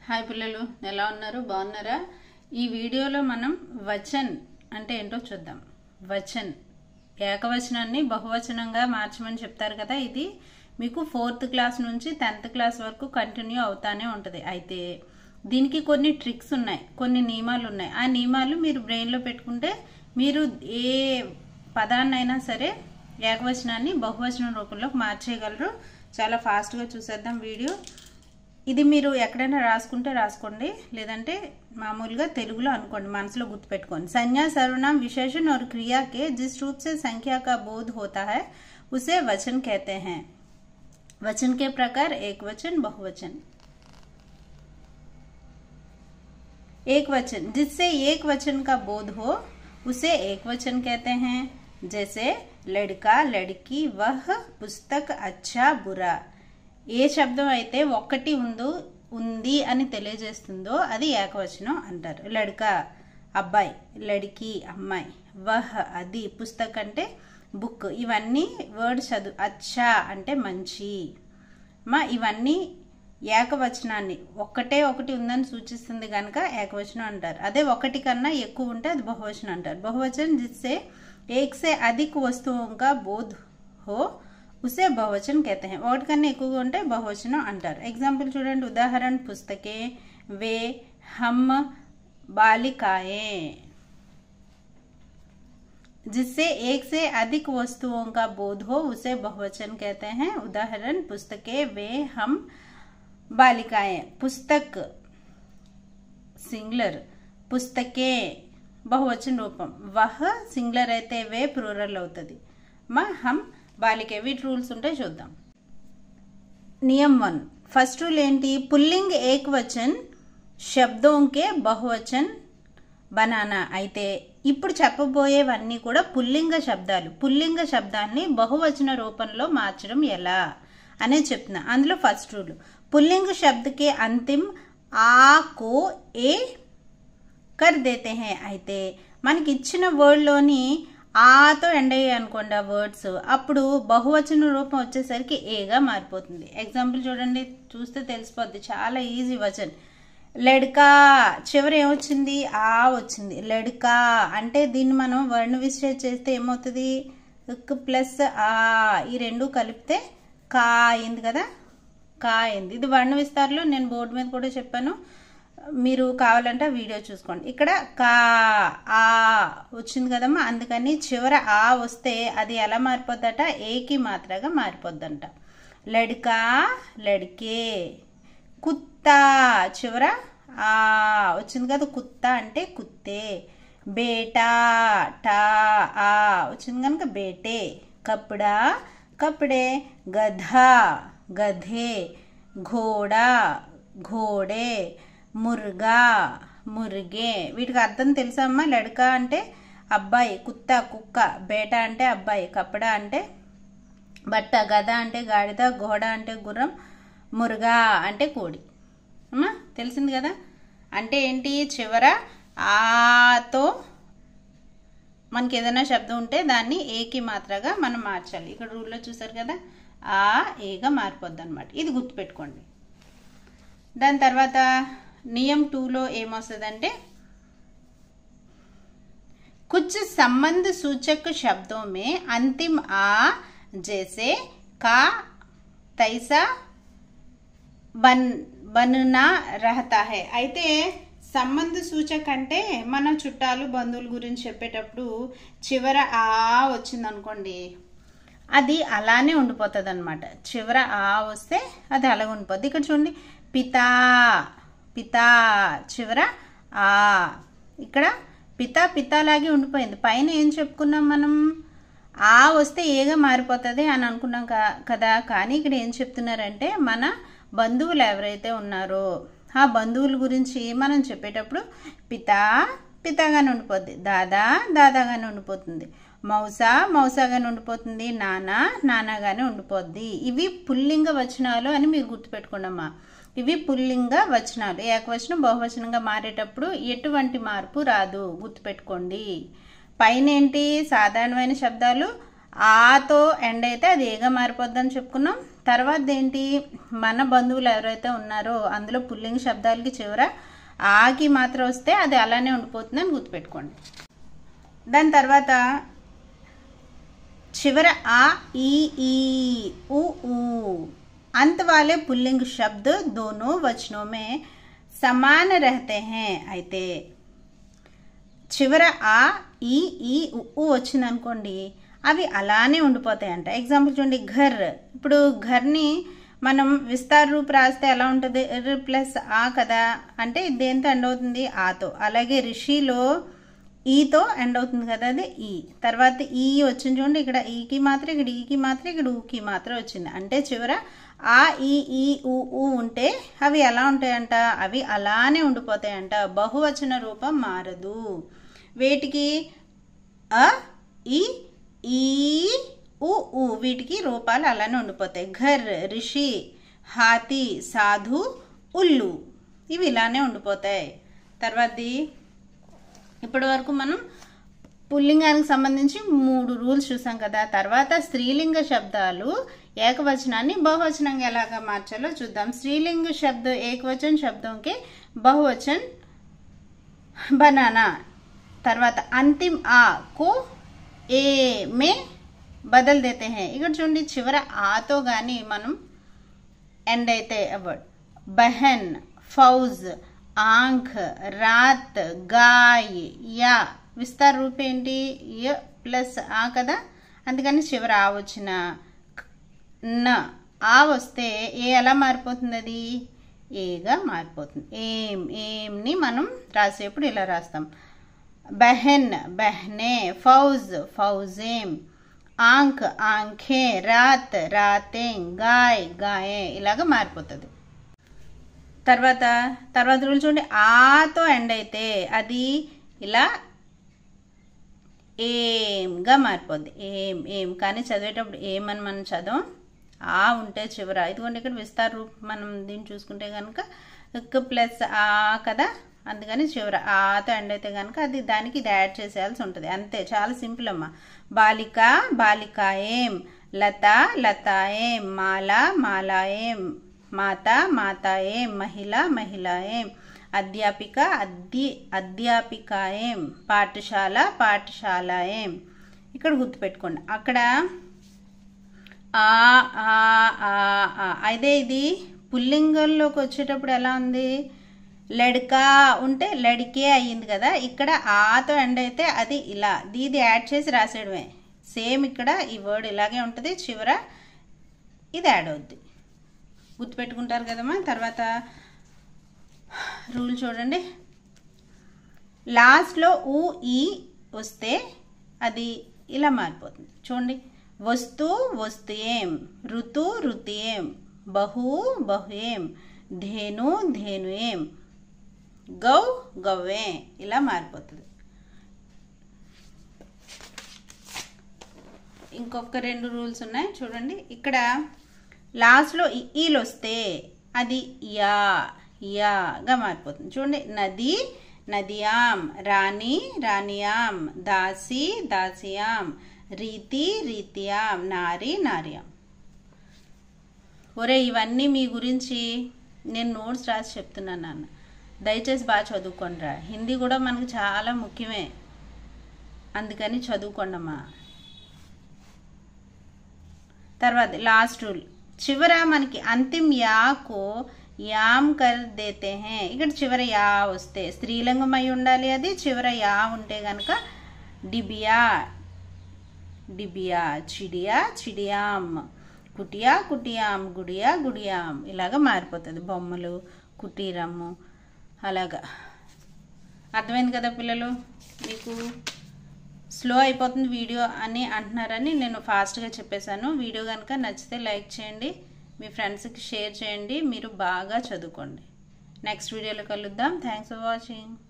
hi పిల్లలు ఎలా ఉన్నారు బాగున్నారా ఈ వీడియోలో మనం వచన్ అంటే ఏంటో చూద్దాం వచన్ ఏకవచనాన్ని బహువచనంగా మార్చమని చెప్తారు కదా ఇది మీకు ఫోర్త్ క్లాస్ నుంచి టెన్త్ క్లాస్ వరకు కంటిన్యూ అవుతానే ఉంటుంది అయితే దీనికి కొన్ని ట్రిక్స్ ఉన్నాయి కొన్ని నియమాలు ఉన్నాయి ఆ నియమాలు మీరు బ్రెయిన్లో పెట్టుకుంటే మీరు ఏ పదాన్నైనా సరే ఏకవచనాన్ని బహువచనం రూపంలోకి మార్చేయగలరు చాలా ఫాస్ట్గా చూసేద్దాం వీడియో ఇది మీరు ఎక్కడైనా రాసుకుంటే రాసుకోండి లేదంటే మామూలుగా తెలుగులో అనుకోండి మనసులో గుర్తుపెట్టుకోండి संज्ञा सर्वनाम विशेषण और क्रिया के जिस रूप से संख्या का बोध होता है उसे वचन कहते हैं वचन के प्रकार एक वचन बहुवचन एक वचन जिससे एक वचन का बोध हो उसे एक वचन कहते हैं जैसे लड़का लड़की वह पुस्तक अच्छा बुरा ఏ శబ్దం అయితే ఒక్కటి ఉందో ఉంది అని తెలియజేస్తుందో అది ఏకవచనం అంటారు లడ్క అబ్బాయి లడికి అమ్మాయి వహ్ అది పుస్తక్ అంటే బుక్ ఇవన్నీ వర్డ్ చదువు అచ్చా అంటే మంచి మా ఇవన్నీ ఏకవచనాన్ని ఒక్కటే ఒకటి ఉందని సూచిస్తుంది కనుక ఏకవచనం అంటారు అదే ఒకటి కన్నా ఎక్కువ ఉంటే అది బహువచనం అంటారు బహువచనం జిస్సే ఏక్ సే అధిక వస్తువు కా బోధ్ హో ఉసే బహువచన్ कहते हैं ఒకటి కన్నా ఎక్కువగా ఉంటే బహువచనం అంటారు ఎగ్జాంపుల్ చూడండి ఉదాహరణ పుస్తకే వే హమ్ బాలికాయే जिससे एक से अधिक वस्तुओं का बोध हो उसे बहुवचन कहते हैं उदाहरण पुस्तके वे हम बालिकाएं पुस्तक సింగులర్ పుస్తకే బహువచన రూపం వహ సింగులర్ అయితే వే ప్లూరల్ అవుతుంది మా హమ్ బాలికే వీటి రూల్స్ ఉంటే చూద్దాం నియम वन फर्स्ट रूल ఏంటి పుల్లింగ్ ఏక్ వచన్ శబ్దోంకే బహువచన్ బనానా అయితే ఇప్పుడు చెప్పబోయేవన్నీ కూడా పుల్లింగ శబ్దాలు పుల్లింగ శబ్దాన్ని బహువచన రూపంలో మార్చడం ఎలా అనే చెప్తున్నా అందులో ఫస్ట్ రూల్ పుల్లింగ శబ్దకే అంతిం ఆ కో ఏ కర్ దేతే హే అయితే మనకి ఇచ్చిన వర్డ్లోని ఆతో ఎండ్ అయ్యాయి అనుకోండి ఆ వర్డ్స్ అప్పుడు బహువచన రూపం వచ్చేసరికి ఏగా మారిపోతుంది ఎగ్జాంపుల్ చూడండి చూస్తే తెలిసిపోద్ది చాలా ఈజీ వచన్ లెడ్కా చివరి ఏమొచ్చింది ఆ వచ్చింది లెడ్కా అంటే దీన్ని మనం వర్ణ విశ్లేష చేస్తే ఏమవుతుంది ప్లస్ ఆ ఈ రెండు కలిపితే కా అయింది కదా కా అయింది ఇది వర్ణ విస్తారంలో నేను బోర్డు మీద కూడా చెప్పాను మీరు కావాలంటే ఆ వీడియో చూసుకోండి ఇక్కడ కా ఆ వచ్చింది కదమ్మా అందుకని చివర ఆ వస్తే అది ఎలా మారిపోద్దట ఏకి మాత్రగా మారిపోద్దంట లడ్కా లడ్కే కుత్తా చివర ఆ వచ్చింది కదా కుత్తా అంటే కుత్తే బేటా టా ఆ వచ్చింది కనుక బేటే కప్పుడా కప్పుడే గధ గధే ఘోడా ఘోడే ముర్గా మురిగే వీటికి అర్థం తెలుసా అమ్మా లడక అంటే అబ్బాయి కుత్త కుక్క బేట అంటే అబ్బాయి కప్పడా అంటే బట్ట గద అంటే గాడిద గోడ అంటే గుర్రం మురుగా అంటే కోడి అమ్మా తెలిసింది కదా అంటే ఏంటి చివర ఆతో మనకి ఏదైనా శబ్దం ఉంటే దాన్ని ఏకి మాత్రగా మనం మార్చాలి ఇక్కడ రూల్లో చూసారు కదా ఆ ఏగా మారిపోద్ది అనమాట ఇది గుర్తుపెట్టుకోండి దాని తర్వాత నియम టూలో ఏమొస్తుందంటే कुछ संबंध सूचक शब्दों में अंतिम आ जैसे का तैसा बन बनना रहता है అయితే సంబంధ సూచక అంటే మన చుట్టాలు బంధువుల గురించి చెప్పేటప్పుడు చివర ఆ వచ్చింది అనుకోండి అది అలానే ఉండిపోతుంది అనమాట చివర ఆ వస్తే అది అలాగే ఉండిపోద్ది ఇక్కడ చూడండి పితా పితా చివర ఆ ఇక్కడ పితా పితాలాగే ఉండిపోయింది పైన ఏం చెప్పుకున్నాం మనం ఆ వస్తే ఏగా మారిపోతుంది అని అనుకున్నాం కదా కానీ ఇక్కడ ఏం చెప్తున్నారంటే మన బంధువులు ఎవరైతే ఉన్నారో ఆ బంధువుల గురించి మనం చెప్పేటప్పుడు పితా పితాగానే ఉండిపోద్ది దాదా దాదాగానే ఉండిపోతుంది మౌసా మౌసాగానే ఉండిపోతుంది నాన్న నాన్నగానే ఉండిపోద్ది ఇవి పుల్లింగ వచనాలు అని మీరు గుర్తుపెట్టుకోండమ్మా ఇవి పుల్లింగ వచనాలు ఏకవచనం బహువచనంగా మారేటప్పుడు ఎటువంటి మార్పు రాదు గుర్తుపెట్టుకోండి పైన ఏంటి సాధారణమైన శబ్దాలు ఆతో ఎండ్ అయితే అది ఏగా మారిపోద్దని చెప్పుకున్నాం తర్వాత ఏంటి మన బంధువులు ఎవరైతే ఉన్నారో అందులో పుల్లింగ శబ్దాలకి చివర ఆకి మాత్రం వస్తే అది అలానే ఉండిపోతుందని గుర్తుపెట్టుకోండి దాని తర్వాత చివర ఆ ఈ ఈ उ ऊ अंत वाले पुल्लिंग शब्द दोनों वचनों में समान रहते हैं అయితే చివర ఆ ఈ ఈ ఉ ఊ వచ్చింది అనుకోండి అవి అలానే ఉండిపోతాయంట ఎగ్జాంపుల్ చూడండి ఘర్ ఇప్పుడు ఘర్ని మనం విస్తార రూపు రాస్తే ఎలా ఉంటుంది ర్ ప్లస్ ఆ కదా అంటే దేంతో ఎండ్ అవుతుంది ఆతో అలాగే రిషిలో ఈతో ఎండ్ అవుతుంది కదా అది ఈ తర్వాత ఈ వచ్చింది చూడండి ఇక్కడ ఈకి మాత్రం ఇక్కడ ఈకి మాత్రం ఇక్కడ ఊకి మాత్రం వచ్చింది అంటే చివర ఆ ఈ ఈ ఊ ఊ ఉంటే అవి ఎలా ఉంటాయంట అవి అలానే ఉండిపోతాయంట బహువచన రూపం మారదు వీటికి అ ఈ ఈ ఉ ఊ వీటికి రూపాలు అలానే ఉండిపోతాయి ఘర్ రిషి హాతి సాధు ఉల్లు ఇవి ఇలానే ఉండిపోతాయి తర్వాతది ఇప్పటి వరకు మనం పుల్లింగానికి సంబంధించి మూడు రూల్స్ చూసాం కదా తర్వాత స్త్రీలింగ శబ్దాలు ఏకవచనాన్ని బహువచనంగా ఎలాగా మార్చాలో చూద్దాం స్త్రీలింగ శబ్ద ఏకవచन शब्दों के बहुवचन बनाना తర్వాత అంతిम ఆ को ఏ మే బదల్ దేతే హై ఇక్కడ చూడండి చివర ఆతో కానీ మనం ఎండ్ అయితే వర్డ్ బహన్ ఫౌజ్ ఆంఖ్ రాత్ గాయ్ యా విస్తార రూపం ఏంటి య ప్లస్ ఆ కదా అందుకని చివర ఆ వచ్చిన న ఆ వస్తే ఏ ఎలా మారిపోతుంది అది ఏగా మారిపోతుంది ఏం ఏంని మనం రాసేప్పుడు ఇలా రాస్తాం బహన్ బహనే ఫౌజ్ ఫౌజేం ఆంక్ ఆంఖే రాత్ రాతేం గాయ్ గాయే ఇలాగ మారిపోతుంది తర్వాత తర్వాత రూల్ చూడండి ఆతో ఎండ్ అయితే అది ఇలా ఏంగా మారిపోద్ది ఏం ఏం కానీ చదివేటప్పుడు ఏమని మనం చదవం ఆ ఉంటే చివర ఇదిగోండి ఇక్కడ విస్తార రూపం మనం దీన్ని చూసుకుంటే కనుక ఇక్ ప్లస్ ఆ కదా అందుకని చివర ఆతో ఎండ్ అయితే కనుక అది దానికి ఇది యాడ్ చేసేయాల్సి ఉంటుంది అంతే చాలా సింపుల్ అమ్మ బాలిక బాలికాయేం లత లతాయేం మాల మాలాయేం మాత మాతాయేం మహిళ మహిళాయేం అధ్యాపిక అధ్య అధ్యాపికాయేం పాఠశాల పాఠశాలయేం ఇక్కడ గుర్తుపెట్టుకోండి అక్కడ ఆ ఆ ఆ ఆ అదే ఇది పుల్లింగంలోకి వచ్చేటప్పుడు ఎలా ఉంది లడ్కా ఉంటే లడికే అయ్యింది కదా ఇక్కడ ఆతో ఎండ్ అయితే అది ఇలా దీది యాడ్ చేసి రాసేయడమే సేమ్ ఇక్కడ ఈ వర్డ్ ఇలాగే ఉంటుంది చివర ఇది యాడ్ అవుద్ది గుర్తుపెట్టుకుంటారు కదమ్మా తర్వాత రూల్ చూడండి లాస్ట్లో ఊ ఈ వస్తే అది ఇలా మారిపోతుంది చూడండి వస్తు వస్తుయేం ఋతు ఋతుయేం బహు బహుయేం ధేను ధేనుయేం గౌ గవ్వే ఇలా మారిపోతుంది ఇంకొక రెండు రూల్స్ ఉన్నాయి చూడండి ఇక్కడ లాస్ట్లో ఈలు వస్తే అది యా యాగా మారిపోతుంది చూడండి నది నదియాం రాణి రాణియాం దాసి దాసియాం రీతి రీతియాం నారి నార్యాం ఒరే ఇవన్నీ మీ గురించి నేను నోట్స్ రాసి చెప్తున్నాను నాన్న దయచేసి బాగా చదువుకోండిరా హిందీ కూడా మనకు చాలా ముఖ్యమే అందుకని చదువుకోండమ్మా తర్వాత లాస్ట్ రూల్ చివర మనకి అంతిమ యాకు యామ్ కర్ దేతే హే ఇక్కడ చివర యా వస్తే స్త్రీలింగం అయి ఉండాలి అది చివర యా ఉంటే కనుక డిబియా డిబియా చిడియా చిడియాం కుటియా కుటియాం గుడియా గుడియాం ఇలాగ మారిపోతుంది బొమ్మలు కుటీరము అలాగా అర్థమైంది కదా పిల్లలు మీకు స్లో అయిపోతుంది వీడియో అని అంటున్నారని నేను ఫాస్ట్గా చెప్పేశాను వీడియో కనుక నచ్చితే లైక్ చేయండి మీ ఫ్రెండ్స్కి షేర్ చేయండి మీరు బాగా చదువుకోండి నెక్స్ట్ వీడియోలో కలుద్దాం థ్యాంక్స్ ఫర్ వాచింగ్